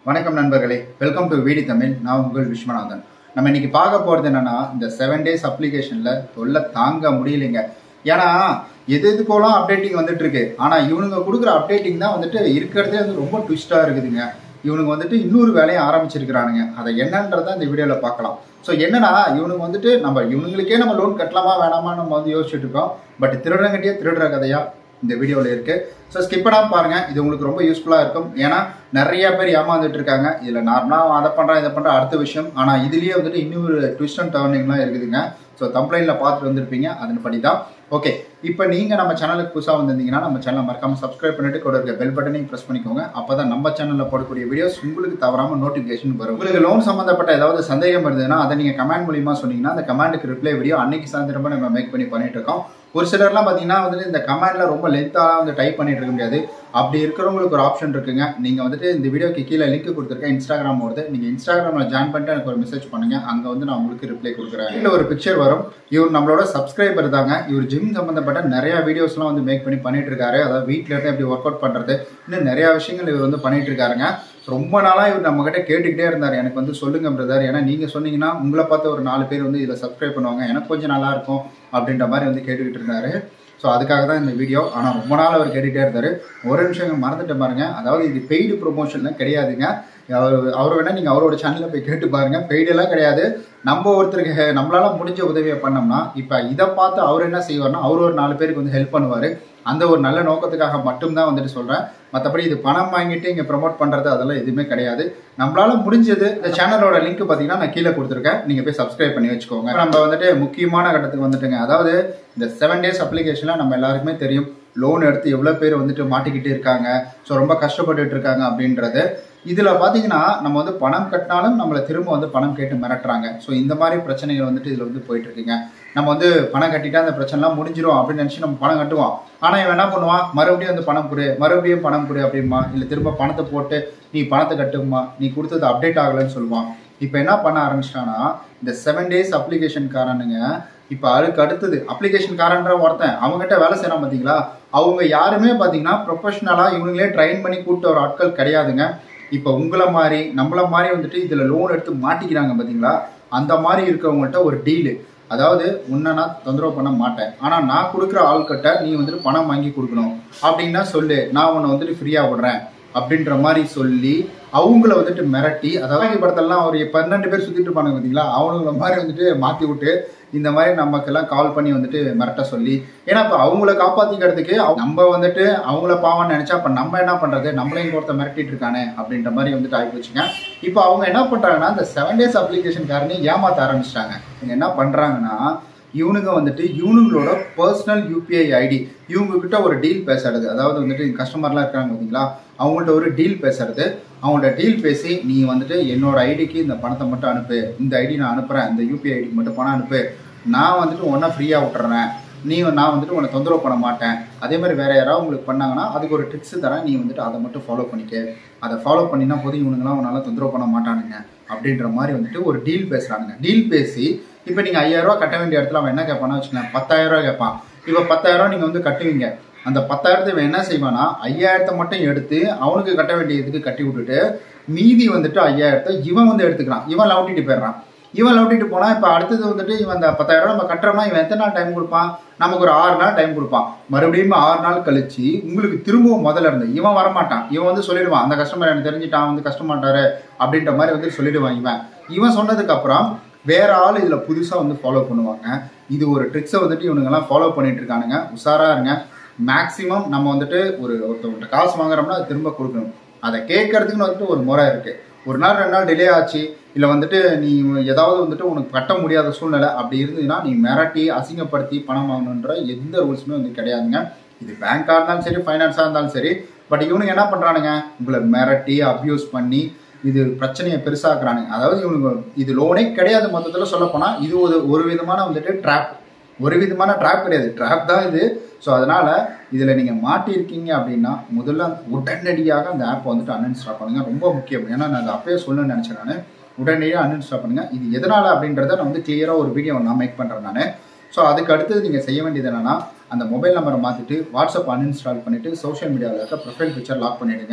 வணக்கம் நண்பர்களே welcome to வீடி Tamil நான் உங்கள் விஸ்வநாதன் நம்ம இன்னைக்கு பார்க்க போறது என்னன்னா இந்த செவன் டேஸ் அப்ளிகேஷன்ல தொல்லை தாங்க முடியலைங்க ஏன்னா எது எதுக்கோலாம் அப்டேட்டிங் வந்துட்டு இருக்கு ஆனா இவனுங்க கொடுக்குற அப்டேட்டிங் தான் வந்துட்டு இருக்கிறதே வந்து ரொம்ப ட்விஸ்டா இருக்குதுங்க இவனுங்க வந்துட்டு இன்னொரு வேலையை ஆரம்பிச்சிருக்கிறானுங்க அதை என்னன்றத இந்த வீடியோல பார்க்கலாம் ஸோ என்னன்னா இவனுங்க வந்துட்டு நம்ம இவனுங்களுக்கே நம்ம லோன் கட்டலாமா வேணாமா நம்ம வந்து யோசிச்சுட்டு இருக்கோம் பட் திருடுறங்கிட்டே திருடுற கதையா இந்த வீடியோவில் இருக்கு ஸோ ஸ்கிப் பண்ணாம பாருங்க இது உங்களுக்கு ரொம்ப யூஸ்ஃபுல்லாக இருக்கும் ஏன்னா நிறைய பேர் ஏமாந்துட்டு இருக்காங்க இதில் நார்மலாக அதை பண்ணுறேன் இதை பண்ணுறேன் அடுத்த விஷயம் ஆனால் இதுலேயே வந்துட்டு இன்னொரு ட்விஸ்ட் அண்ட் டர்னிங்லாம் இருக்குதுங்க ஸோ கம்ப்ளைண்ட்ல பார்த்துட்டு வந்திருப்பீங்க அதன்படி தான் ஓகே இப்போ நீங்கள் நம்ம சேனலுக்கு புதுசாக வந்திருந்தீங்கன்னா நம்ம சேனலை மறக்காம சப்ஸ்கிரைப் பண்ணிட்டு கூட இருக்க பெல் பட்டனையும் ப்ரெஸ் பண்ணிக்கோங்க அப்போ தான் நம்ம சேனலில் போடக்கூடிய வீடியோஸ் உங்களுக்கு தவறாமல் நோட்டிஃபிகேஷன் வரும் உங்களுக்கு லோன் சம்மந்தப்பட்ட ஏதாவது சந்தேகம் இருந்ததுன்னா அதை நீங்கள் கமெண்ட் மூலியமாக சொன்னீங்கன்னா அந்த கமெண்ட்டுக்கு ரிப்ளை வீடியோ அன்னைக்கு சாயந்தரமா நம்ம மேக் பண்ணி பண்ணிட்டு இருக்கோம் ஒரு சிலர்லாம் பார்த்தீங்கன்னா வந்துட்டு இந்த கமெண்ட்ல ரொம்ப லென்த்தாக வந்து டைப் பண்ணிட்டு இருக்க முடியாது அப்படி இருக்கிறவங்களுக்கு ஒரு ஆப்ஷன் இருக்குங்க நீங்கள் வந்துட்டு இந்த வீடியோக்கு கீழே லிங்க் கொடுத்துருக்கேன் இன்ஸ்டாகிராம் வருது நீங்கள் இன்ஸ்டாகிராமில் ஜாயின் பண்ணிட்டு எனக்கு ஒரு மெசேஜ் பண்ணுங்க அங்கே வந்து நான் உங்களுக்கு ரிப்ளை கொடுக்குறேன் இல்லை ஒரு பிக்சர் வரும் இவர் நம்மளோட சப்ஸ்கிரைபர் தாங்க இவர் ஜிம் சம்மந்தப்பட்ட நிறைய வீடியோஸ்லாம் வந்து மேக் பண்ணி பண்ணிட்டு இருக்காரு அதாவது வீட்டில் இருந்து எப்படி ஒர்க் அவுட் பண்ணுறது இன்னும் நிறைய விஷயங்கள் இவர் வந்து பண்ணிட்டு இருக்காருங்க ரொம்ப நாளாக இவர் நம்ம கிட்ட கேட்டுக்கிட்டே இருந்தார் எனக்கு வந்து சொல்லுங்க பிரதர் ஏன்னா நீங்கள் சொன்னீங்கன்னா உங்களை பார்த்து ஒரு நாலு பேர் வந்து இதில் சப்ஸ்கிரைப் பண்ணுவாங்க எனக்கு கொஞ்சம் நல்லா இருக்கும் அப்படின்ற மாதிரி வந்து கேட்டுக்கிட்டு இருந்தாரு ஸோ அதுக்காக தான் இந்த வீடியோ ஆனால் ரொம்ப நாள் அவர் கேட்டுகிட்டே இருந்தார் ஒரு நிமிஷம் மறந்துட்டு பாருங்க அதாவது இது பெய்டு ப்ரொமோஷன்லாம் கிடையாதுங்க அவர் அவர் வேணால் நீங்கள் அவரோட சேனலில் போய் கேட்டு பாருங்க பெய்டெல்லாம் கிடையாது நம்ம ஒருத்தருக்கு நம்மளால முடிஞ்ச உதவியை பண்ணோம்னா இப்போ இதை பார்த்து அவர் என்ன செய்வார்னா அவர் ஒரு நாலு பேருக்கு வந்து ஹெல்ப் பண்ணுவார் அந்த ஒரு நல்ல நோக்கத்துக்காக மட்டும்தான் வந்துட்டு சொல்கிறேன் மற்றபடி இது பணம் வாங்கிட்டு இங்கே ப்ரமோட் பண்ணுறது அதெல்லாம் எதுவுமே கிடையாது நம்மளால முடிஞ்சது இந்த சேனலோட லிங்க் பார்த்தீங்கன்னா நான் கீழே கொடுத்துருக்கேன் நீங்கள் போய் சப்ஸ்கிரைப் பண்ணி வச்சுக்கோங்க இப்ப நம்ம வந்துட்டு முக்கியமான கட்டத்துக்கு வந்துட்டுங்க அதாவது இந்த செவன் டேஸ் அப்ளிகேஷனில் நம்ம எல்லாருக்குமே தெரியும் லோன் எடுத்து எவ்வளோ பேர் வந்துட்டு மாட்டிக்கிட்டு இருக்காங்க ஸோ ரொம்ப கஷ்டப்பட்டுட்டு இருக்காங்க அப்படின்றது இதில் பார்த்தீங்கன்னா நம்ம வந்து பணம் கட்டினாலும் நம்மளை திரும்ப வந்து பணம் கேட்டு மிரட்டுறாங்க ஸோ இந்த மாதிரி பிரச்சனைகள் வந்துட்டு இதில் வந்து போயிட்டு இருக்குங்க நம்ம வந்து பணம் கட்டிட்டா அந்த பிரச்சனைலாம் முடிஞ்சிரும் அப்படின்னு நினச்சி நம்ம பணம் கட்டுவோம் ஆனால் இவன் என்ன பண்ணுவான் மறுபடியும் வந்து பணம் கொடு மறுபடியும் பணம் கொடு அப்படிமா இல்லை திரும்ப பணத்தை போட்டு நீ பணத்தை கட்டுமா நீ கொடுத்தது அப்டேட் ஆகலைன்னு சொல்லுவான் இப்போ என்ன பண்ண ஆரம்பிச்சிட்டான்னா இந்த செவன் டேஸ் அப்ளிகேஷன்காரனுங்க இப்போ அதுக்கு அடுத்தது அப்ளிகேஷன்காரன்ற ஒருத்தன் அவங்ககிட்ட வேலை செய்யறான் பார்த்தீங்களா அவங்க யாருமே பார்த்தீங்கன்னா ப்ரொஃபஷனலாக இவங்களே ட்ரைன் பண்ணி கூப்பிட்ட ஒரு ஆட்கள் கிடையாதுங்க இப்போ உங்களை மாதிரி நம்மள மாதிரி வந்துட்டு இதில் லோன் எடுத்து மாட்டிக்கிறாங்க பார்த்தீங்களா அந்த மாதிரி இருக்கவங்கள்ட்ட ஒரு டீலு அதாவது உன்னை நான் தொந்தரவு பண்ண மாட்டேன் ஆனால் நான் கொடுக்குற ஆள்கிட்ட நீ வந்துட்டு பணம் வாங்கி கொடுக்கணும் அப்படின்னா சொல்லு நான் உன்னை வந்துட்டு ஃப்ரீயாக விடுறேன் அப்படின்ற மாதிரி சொல்லி அவங்கள வந்துட்டு மிரட்டி அதாவது படத்தெல்லாம் ஒரு பன்னெண்டு பேர் சுற்றிட்டு இருப்பாங்க பார்த்தீங்களா அவங்கள மாதிரி வந்துட்டு மாற்றி விட்டு இந்த மாதிரி நமக்கெல்லாம் கால் பண்ணி வந்துட்டு மிரட்ட சொல்லி ஏன்னா இப்போ அவங்கள காப்பாற்றிக்கிறதுக்கு நம்ம வந்துட்டு அவங்கள பாவம்னு நினச்சா அப்போ நம்ம என்ன பண்ணுறது நம்மளையும் ஒருத்தர் மிரட்டிட்டு இருக்கானே அப்படின்ற மாதிரி வந்துட்டு ஆகி போச்சுங்க இப்போ அவங்க என்ன பண்ணுறாங்கன்னா இந்த செவன் டேஸ் அப்ளிகேஷன் காரனே ஏமாற்ற ஆரம்பிச்சிட்டாங்க இவங்க என்ன பண்ணுறாங்கன்னா இவனுங்க வந்துட்டு இவனுங்களோட பர்சனல் யூபிஐ ஐடி இவங்க கிட்ட ஒரு டீல் பேசுறது அதாவது வந்துட்டு கஸ்டமர்லாம் இருக்காங்க பார்த்தீங்களா அவங்கள்ட்ட ஒரு டீல் பேசுறது அவங்கள்ட்ட டீல் பேசி நீ வந்துட்டு என்னோட ஐடிக்கு இந்த பணத்தை மட்டும் அனுப்பு இந்த ஐடி நான் அனுப்புறேன் இந்த யூபிஐ ஐடிக்கு மட்டும் பணம் அனுப்பு நான் வந்துட்டு ஒன்றா ஃப்ரீயாக விட்டுறேன் நீ நான் வந்துட்டு உன்னை தொந்தரவு பண்ண மாட்டேன் அதே மாதிரி வேற யாராவது உங்களுக்கு பண்ணாங்கன்னா அதுக்கு ஒரு ட்ரிக்ஸ் தரேன் நீ வந்துட்டு அதை மட்டும் ஃபாலோ பண்ணிக்க அதை ஃபாலோ பண்ணினா போதும் இவனுங்களாம் உன்னால் தொந்தரவு பண்ண மாட்டானுங்க அப்படின்ற மாதிரி வந்துட்டு ஒரு டீல் பேசுகிறானுங்க டீல் பேசி இப்போ நீங்கள் ஐயாயிரரூவா கட்ட வேண்டிய இடத்துல அவன் என்ன கேட்பான்னு வச்சுக்கோங்க பத்தாயிரரூவா கேட்பான் இப்போ பத்தாயிரரூவா நீங்கள் வந்து கட்டுவீங்க அந்த பத்தாயிரத்தை இவன் என்ன செய்வானா ஐயாயிரத்தை மட்டும் எடுத்து அவனுக்கு கட்ட வேண்டியதுக்கு கட்டி விட்டுட்டு மீதி வந்துட்டு ஐயாயிரத்தை இவன் வந்து எடுத்துக்கிறான் இவன் லவுட்டிட்டு போயிடுறான் இவன் லவுட்டிட்டு போனா இப்போ அடுத்தது வந்துட்டு இவன் அந்த பத்தாயிரம் நம்ம கட்டுறோம்னா இவன் எத்தனை நாள் டைம் கொடுப்பான் நமக்கு ஒரு ஆறு நாள் டைம் கொடுப்பான் மறுபடியும் ஆறு நாள் கழிச்சு உங்களுக்கு திரும்பவும் முதல்ல இருந்து இவன் வரமாட்டான் இவன் வந்து சொல்லிடுவான் அந்த கஸ்டமர் எனக்கு தெரிஞ்சுட்டான் வந்து கஷ்டமாட்டாரு அப்படின்ற மாதிரி வந்து சொல்லிடுவான் இவன் இவன் சொன்னதுக்கு அப்புறம் வேற ஆள் இதுல புதுசா வந்து ஃபாலோ பண்ணுவாங்க இது ஒரு ட்ரிக்ஸை வந்துட்டு இவனுங்கெல்லாம் ஃபாலோ பண்ணிட்டு இருக்கானுங்க உஷாரா இருங்க மேக்சிமம் நம்ம வந்துட்டு ஒரு ஒருத்தவங்கள்ட்ட காசு வாங்குறோம்னா அதை திரும்ப கொடுக்கணும் அதை கேட்கறதுக்குன்னு வந்துட்டு ஒரு முறை இருக்கு ஒரு நாள் ரெண்டு நாள் டிலே ஆச்சு இல்லை வந்துட்டு நீ ஏதாவது வந்துட்டு உனக்கு கட்ட முடியாத சூழ்நிலை அப்படி இருந்ததுன்னா நீ மிரட்டி அசிங்கப்படுத்தி பணம் வாங்கணுன்ற எந்த ரூல்ஸுமே வந்து கிடையாதுங்க இது பேங்காக இருந்தாலும் சரி ஃபைனான்ஸாக இருந்தாலும் சரி பட் இவனுங்க என்ன பண்ணுறானுங்க உங்களை மிரட்டி அப்யூஸ் பண்ணி இது பிரச்சனையை பெருசாக்குறானுங்க அதாவது இவனுங்க இது லோனே கிடையாது மொத்தத்தில் சொல்லப்போனால் இது ஒரு ஒரு விதமான வந்துட்டு ட்ராப் ஒரு விதமான ட்ராப் கிடையாது ட்ராப் தான் இது ஸோ அதனால் இதில் நீங்கள் மாட்டியிருக்கீங்க அப்படின்னா முதல்ல உடனடியாக அந்த ஆப்பை வந்துட்டு அன்இன்ஸ்டால் பண்ணுங்கள் ரொம்ப முக்கியம் ஏன்னா நான் அதை அப்பயே சொல்லணும்னு நினச்சேன் நான் உடனடியாக அன்இன்ஸ்டால் பண்ணுங்கள் இது எதனால் அப்படின்றத நான் வந்து கிளியராக ஒரு வீடியோ நான் மேக் பண்ணுறேன் நான் ஸோ அதுக்கு அடுத்தது நீங்கள் செய்ய வேண்டியது என்னன்னா அந்த மொபைல் நம்பரை மாற்றிட்டு வாட்ஸ்அப் அன்இன்ஸ்டால் பண்ணிவிட்டு சோஷியல் மீடியாவில் இருக்க ப்ரொஃபைல் பிக்சர் லாக் பண்ணிவிடுங்க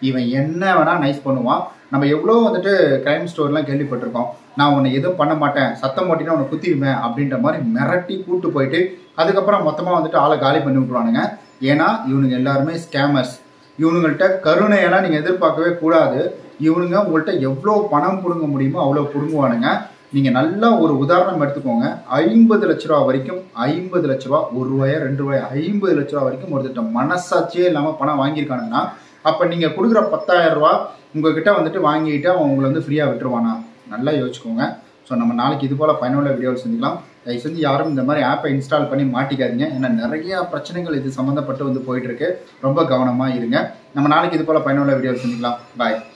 இவன் என்ன வேணா நைஸ் பண்ணுவான் நம்ம எவ்வளோ வந்துட்டு கிரைம் ஸ்டோர்லாம் கேள்விப்பட்டிருக்கோம் நான் உன்னை எதுவும் பண்ண மாட்டேன் சத்தம் போட்டினா உன்னை குத்திடுவேன் அப்படின்ற மாதிரி மிரட்டி கூட்டு போயிட்டு அதுக்கப்புறம் மொத்தமாக வந்துட்டு ஆளை காலி பண்ணி விட்ருவானுங்க ஏன்னா இவனுங்க எல்லாருமே ஸ்கேமர்ஸ் இவனுங்கள்ட்ட கருணையெல்லாம் நீங்கள் எதிர்பார்க்கவே கூடாது இவனுங்க உங்கள்கிட்ட எவ்வளோ பணம் பிடுங்க முடியுமோ அவ்வளோ பிடுங்குவானுங்க நீங்கள் நல்லா ஒரு உதாரணம் எடுத்துக்கோங்க ஐம்பது லட்ச ரூபா வரைக்கும் ஐம்பது லட்ச ரூபா ஒரு ரூபாயா ரெண்டு ரூபாயா ஐம்பது லட்ச ரூபா வரைக்கும் ஒருத்தட்ட மனசாட்சியே இல்லாமல் பணம் வாங்கியிருக்கானுங்கன்னா அப்போ நீங்கள் கொடுக்குற பத்தாயிரம் ரூபா உங்ககிட்ட வந்துட்டு வாங்கிட்டு அவன் உங்களை வந்து ஃப்ரீயாக விட்டுருவானா நல்லா யோசிச்சுக்கோங்க ஸோ நம்ம நாளைக்கு இது போல் பயனுள்ள வீடியோவில் செஞ்சுக்கலாம் தயவு செஞ்சு யாரும் இந்த மாதிரி ஆப்பை இன்ஸ்டால் பண்ணி மாட்டிக்காதீங்க ஏன்னா நிறைய பிரச்சனைகள் இது சம்மந்தப்பட்டு வந்து போயிட்டு இருக்கு ரொம்ப கவனமாக இருங்க நம்ம நாளைக்கு இது போல் பயனுள்ள வீடியோவில் செஞ்சுக்கலாம் பாய்